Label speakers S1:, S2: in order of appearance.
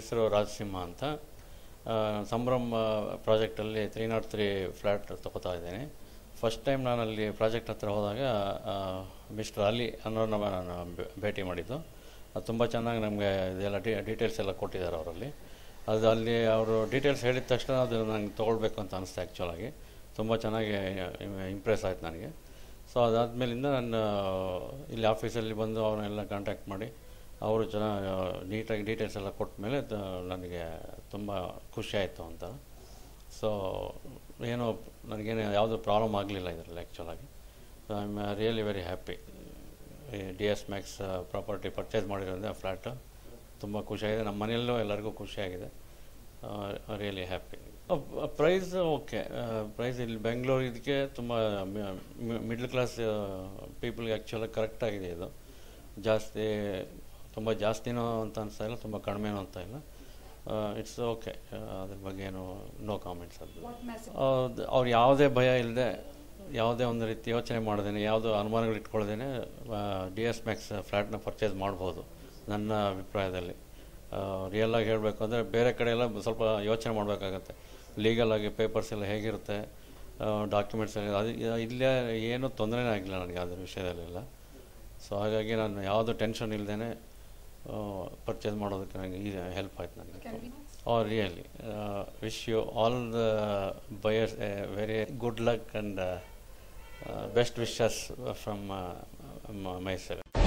S1: ಹೆಸರು ರಾಜಸಿಂಹ ಅಂತ ಆ, ಸಂಭ್ರಮ್ ಪ್ರಾಜೆಕ್ಟಲ್ಲಿ ತ್ರೀ ನಾಟ್ ತ್ರೀ ಫ್ಲ್ಯಾಟ್ ತಗೋತಾ ಇದ್ದೀನಿ ಫಸ್ಟ್ ಟೈಮ್ ನಾನು ಅಲ್ಲಿ ಪ್ರಾಜೆಕ್ಟ್ ಹತ್ರ ಹೋದಾಗ ಮಿಸ್ಟರ್ ಅಲಿ ಅನ್ನೋರನ್ನ ನಾನು ಭೇ- ಭೇಟಿ ಮಾಡಿದ್ದು ಅದು ತುಂಬ ಚೆನ್ನಾಗಿ ನಮಗೆ ಇದೆಲ್ಲ ಡಿ ಡೀಟೇಲ್ಸ್ ಎಲ್ಲ ಕೊಟ್ಟಿದ್ದಾರೆ ಅವರಲ್ಲಿ ಅದು ಅಲ್ಲಿ ಅವರು ಡೀಟೇಲ್ಸ್ ಹೇಳಿದ ತಕ್ಷಣ ಅದು ನಂಗೆ ತೊಗೊಳ್ಬೇಕು ಅಂತ ಅನಿಸ್ತು ಆ್ಯಕ್ಚುಲಾಗಿ ತುಂಬ ಚೆನ್ನಾಗಿ ಇಂಪ್ರೆಸ್ ಆಯ್ತು ನನಗೆ ಸೊ ಅದಾದಮೇಲಿಂದ ನಾನು ಇಲ್ಲಿ ಆಫೀಸಲ್ಲಿ ಬಂದು ಅವನ್ನೆಲ್ಲ ಕಾಂಟ್ಯಾಕ್ಟ್ ಮಾಡಿ ಅವರು ಚೆನ್ನಾಗಿ ನೀಟಾಗಿ ಡೀಟೇಲ್ಸ್ ಎಲ್ಲ ಕೊಟ್ಟ ಮೇಲೆ ನನಗೆ ತುಂಬ ಖುಷಿ ಆಯಿತು ಅಂತ ಸೊ ಏನೋ ನನಗೇನು ಯಾವುದೂ ಪ್ರಾಬ್ಲಮ್ ಆಗಲಿಲ್ಲ ಇದರಲ್ಲಿ ಆ್ಯಕ್ಚುಲಾಗಿ I am really very happy D S Max property purchase ಮಾಡಿರೋದ್ರಿಂದ ಫ್ಲ್ಯಾಟು ತುಂಬ ಖುಷಿಯಾಗಿದೆ ನಮ್ಮ ಮನೆಯಲ್ಲೂ ಎಲ್ಲರಿಗೂ ಖುಷಿಯಾಗಿದೆ really happy price okay price ಇಲ್ಲಿ ಬೆಂಗಳೂರು ಇದಕ್ಕೆ ತುಂಬ ಮಿಡ್ಲ್ ಕ್ಲಾಸ್ ಪೀಪಲ್ಗೆ ಆ್ಯಕ್ಚುಲಾಗಿ ಕರೆಕ್ಟಾಗಿದೆ ಇದು ಜಾಸ್ತಿ ತುಂಬ ಜಾಸ್ತಿನೂ ಅಂತ ಅನಿಸ್ತಾ ಇಲ್ಲ ತುಂಬ ಕಡಿಮೆನೂ ಅಂತ ಇಲ್ಲ ಇಟ್ಸ್ ಓಕೆ ಅದ್ರ ಬಗ್ಗೆ ಏನು ನೋ ಕಾಮೆಂಟ್ಸ್ ಅದು ಅವ್ರು ಯಾವುದೇ ಭಯ ಇಲ್ಲದೆ ಯಾವುದೇ ಒಂದು ರೀತಿ ಯೋಚನೆ ಮಾಡ್ದೇನೆ ಯಾವುದೋ ಅನುಮಾನಗಳು ಇಟ್ಕೊಳ್ದೇನೆ ಡಿ ಎಸ್ ಮ್ಯಾಕ್ಸ್ ಫ್ಲ್ಯಾಟ್ನ ಪರ್ಚೇಸ್ ಮಾಡ್ಬೋದು ನನ್ನ ಅಭಿಪ್ರಾಯದಲ್ಲಿ ರಿಯಲ್ ಆಗಿ ಹೇಳಬೇಕು ಅಂದರೆ ಬೇರೆ ಕಡೆ ಎಲ್ಲ ಸ್ವಲ್ಪ ಯೋಚನೆ ಮಾಡಬೇಕಾಗತ್ತೆ ಲೀಗಲ್ ಆಗಿ ಪೇಪರ್ಸ್ ಎಲ್ಲ ಹೇಗಿರುತ್ತೆ ಡಾಕ್ಯುಮೆಂಟ್ಸ್ ಎಲ್ಲ ಅದು ಇಲ್ಲೇ ಏನೂ ತೊಂದರೆನೇ ಆಗಿಲ್ಲ ನನಗೆ ಅದ್ರ ವಿಷಯದಲ್ಲೆಲ್ಲ ಸೊ ಹಾಗಾಗಿ ನಾನು ಯಾವುದೂ ಟೆನ್ಷನ್ ಇಲ್ಲದೇ ಪರ್ಚೇಸ್ ಮಾಡೋದಕ್ಕೆ ನನಗೆ ಈ ಹೆಲ್ಪ್ ಆಯ್ತು ನನಗೆ Oh, really. Uh, wish you all the buyers a very good luck and uh, uh, best wishes from uh, m- myself.